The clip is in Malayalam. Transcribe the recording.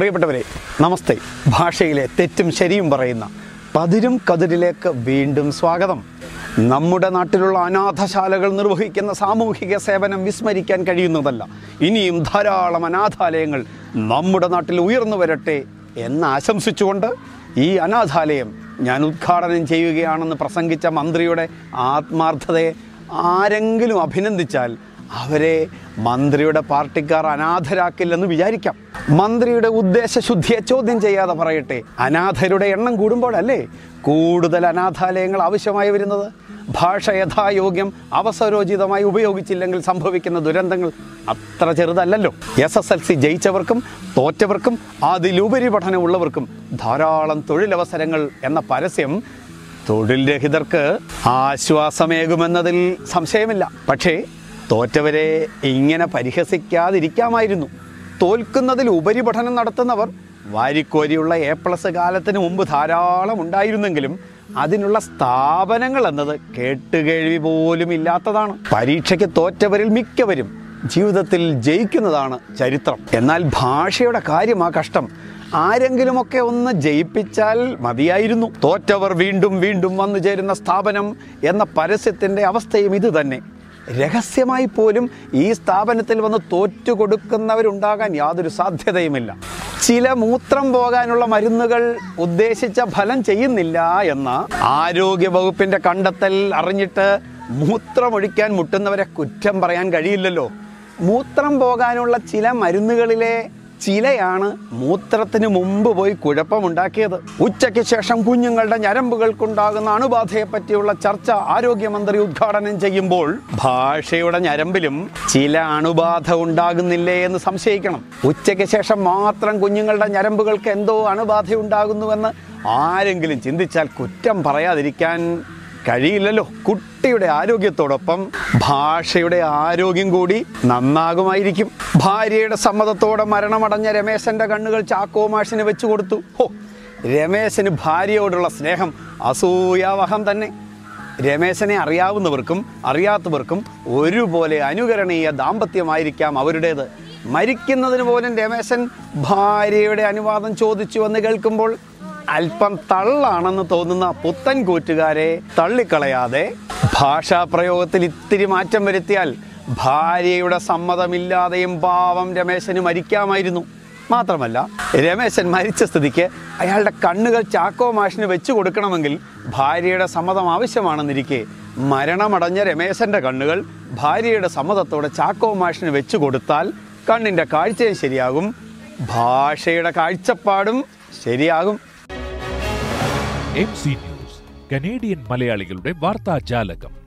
പ്രിയപ്പെട്ടവരെ നമസ്തേ ഭാഷയിലെ തെറ്റും ശരിയും പറയുന്ന പതിരും കതിരിലേക്ക് വീണ്ടും സ്വാഗതം നമ്മുടെ നാട്ടിലുള്ള അനാഥശാലകൾ നിർവഹിക്കുന്ന സാമൂഹിക സേവനം വിസ്മരിക്കാൻ കഴിയുന്നതല്ല ഇനിയും ധാരാളം അനാഥാലയങ്ങൾ നമ്മുടെ നാട്ടിൽ ഉയർന്നു വരട്ടെ എന്ന് ആശംസിച്ചുകൊണ്ട് ഈ അനാഥാലയം ഞാൻ ഉദ്ഘാടനം ചെയ്യുകയാണെന്ന് പ്രസംഗിച്ച മന്ത്രിയുടെ ആത്മാർത്ഥതയെ ആരെങ്കിലും അഭിനന്ദിച്ചാൽ അവരെ മന്ത്രിയുടെ പാർട്ടിക്കാർ അനാഥരാക്കില്ലെന്ന് വിചാരിക്കാം മന്ത്രിയുടെ ഉദ്ദേശശുദ്ധിയെ ചോദ്യം ചെയ്യാതെ പറയട്ടെ അനാഥരുടെ എണ്ണം കൂടുമ്പോഴല്ലേ കൂടുതൽ അനാഥാലയങ്ങൾ ആവശ്യമായി വരുന്നത് ഭാഷ യഥായോഗ്യം അവസരോചിതമായി ഉപയോഗിച്ചില്ലെങ്കിൽ സംഭവിക്കുന്ന ദുരന്തങ്ങൾ അത്ര ചെറുതല്ലല്ലോ എസ് എസ് എൽ സി ജയിച്ചവർക്കും തോറ്റവർക്കും അതിലുപരി പഠനമുള്ളവർക്കും ധാരാളം തൊഴിലവസരങ്ങൾ എന്ന പരസ്യം തൊഴിൽ രഹിതർക്ക് ആശ്വാസമേകുമെന്നതിൽ സംശയമില്ല പക്ഷേ തോറ്റവരെ ഇങ്ങനെ പരിഹസിക്കാതിരിക്കാമായിരുന്നു തോൽക്കുന്നതിൽ ഉപരിപഠനം നടത്തുന്നവർ വാരിക്കോരിയുള്ള എ പ്ലസ് കാലത്തിന് മുമ്പ് ധാരാളം ഉണ്ടായിരുന്നെങ്കിലും അതിനുള്ള സ്ഥാപനങ്ങൾ എന്നത് കേട്ടുകേഴ്വി പോലും ഇല്ലാത്തതാണ് പരീക്ഷയ്ക്ക് തോറ്റവരിൽ മിക്കവരും ജീവിതത്തിൽ ജയിക്കുന്നതാണ് ചരിത്രം എന്നാൽ ഭാഷയുടെ കാര്യമാ കഷ്ടം ആരെങ്കിലുമൊക്കെ ഒന്ന് ജയിപ്പിച്ചാൽ മതിയായിരുന്നു തോറ്റവർ വീണ്ടും വീണ്ടും വന്നു ചേരുന്ന സ്ഥാപനം എന്ന പരസ്യത്തിൻ്റെ അവസ്ഥയും ഇത് തന്നെ രഹസ്യമായി പോലും ഈ സ്ഥാപനത്തിൽ വന്ന് തോറ്റു കൊടുക്കുന്നവരുണ്ടാകാൻ യാതൊരു സാധ്യതയുമില്ല ചില മൂത്രം പോകാനുള്ള മരുന്നുകൾ ഉദ്ദേശിച്ച ഫലം ചെയ്യുന്നില്ല എന്ന ആരോഗ്യ വകുപ്പിന്റെ കണ്ടെത്തൽ അറിഞ്ഞിട്ട് മൂത്രമൊഴിക്കാൻ മുട്ടുന്നവരെ കുറ്റം പറയാൻ കഴിയില്ലല്ലോ മൂത്രം പോകാനുള്ള ചില മരുന്നുകളിലെ ചിലയാണ് മൂത്രത്തിന് മുമ്പ് പോയി കുഴപ്പമുണ്ടാക്കിയത് ഉച്ചയ്ക്ക് ശേഷം കുഞ്ഞുങ്ങളുടെ ഞരമ്പുകൾക്കുണ്ടാകുന്ന അണുബാധയെ പറ്റിയുള്ള ചർച്ച ആരോഗ്യമന്ത്രി ഉദ്ഘാടനം ചെയ്യുമ്പോൾ ഭാഷയുടെ ഞരമ്പിലും ചില അണുബാധ ഉണ്ടാകുന്നില്ലേ എന്ന് സംശയിക്കണം ഉച്ചയ്ക്ക് ശേഷം മാത്രം കുഞ്ഞുങ്ങളുടെ ഞരമ്പുകൾക്ക് എന്തോ അണുബാധ ഉണ്ടാകുന്നുവെന്ന് ആരെങ്കിലും ചിന്തിച്ചാൽ കുറ്റം പറയാതിരിക്കാൻ കഴിയില്ലല്ലോ കുട്ടിയുടെ ആരോഗ്യത്തോടൊപ്പം ഭാഷയുടെ ആരോഗ്യം കൂടി നന്നാകുമായിരിക്കും ഭാര്യയുടെ സമ്മതത്തോടെ മരണമടഞ്ഞ രമേശന്റെ കണ്ണുകൾ ചാക്കോ മാഷിന് വെച്ചു കൊടുത്തു ഹോ രമേശന് ഭാര്യയോടുള്ള സ്നേഹം അസൂയാവഹം തന്നെ രമേശനെ അറിയാവുന്നവർക്കും അറിയാത്തവർക്കും ഒരുപോലെ അനുകരണീയ ദാമ്പത്യമായിരിക്കാം അവരുടേത് മരിക്കുന്നതിന് പോലും രമേശൻ ഭാര്യയുടെ അനുവാദം ചോദിച്ചു എന്ന് കേൾക്കുമ്പോൾ അല്പം തള്ളാണെന്ന് തോന്നുന്ന പുത്തൻ കൂറ്റുകാരെ തള്ളിക്കളയാതെ ഭാഷാപ്രയോഗത്തിൽ ഇത്തിരി മാറ്റം വരുത്തിയാൽ ഭാര്യയുടെ സമ്മതമില്ലാതെയും പാവം രമേശന് മരിക്കാമായിരുന്നു മാത്രമല്ല രമേശൻ മരിച്ച സ്ഥിതിക്ക് അയാളുടെ കണ്ണുകൾ ചാക്കോ മാഷിന് വെച്ചു കൊടുക്കണമെങ്കിൽ ഭാര്യയുടെ സമ്മതം ആവശ്യമാണെന്നിരിക്കെ മരണമടഞ്ഞ രമേശന്റെ കണ്ണുകൾ ഭാര്യയുടെ സമ്മതത്തോടെ ചാക്കോ മാഷിന് വെച്ചു കൊടുത്താൽ കണ്ണിൻ്റെ കാഴ്ചയും ശരിയാകും ഭാഷയുടെ കാഴ്ചപ്പാടും ശരിയാകും എം സി ന്യൂസ് കനേഡിയൻ മലയാളികളുടെ വാർത്താജാലകം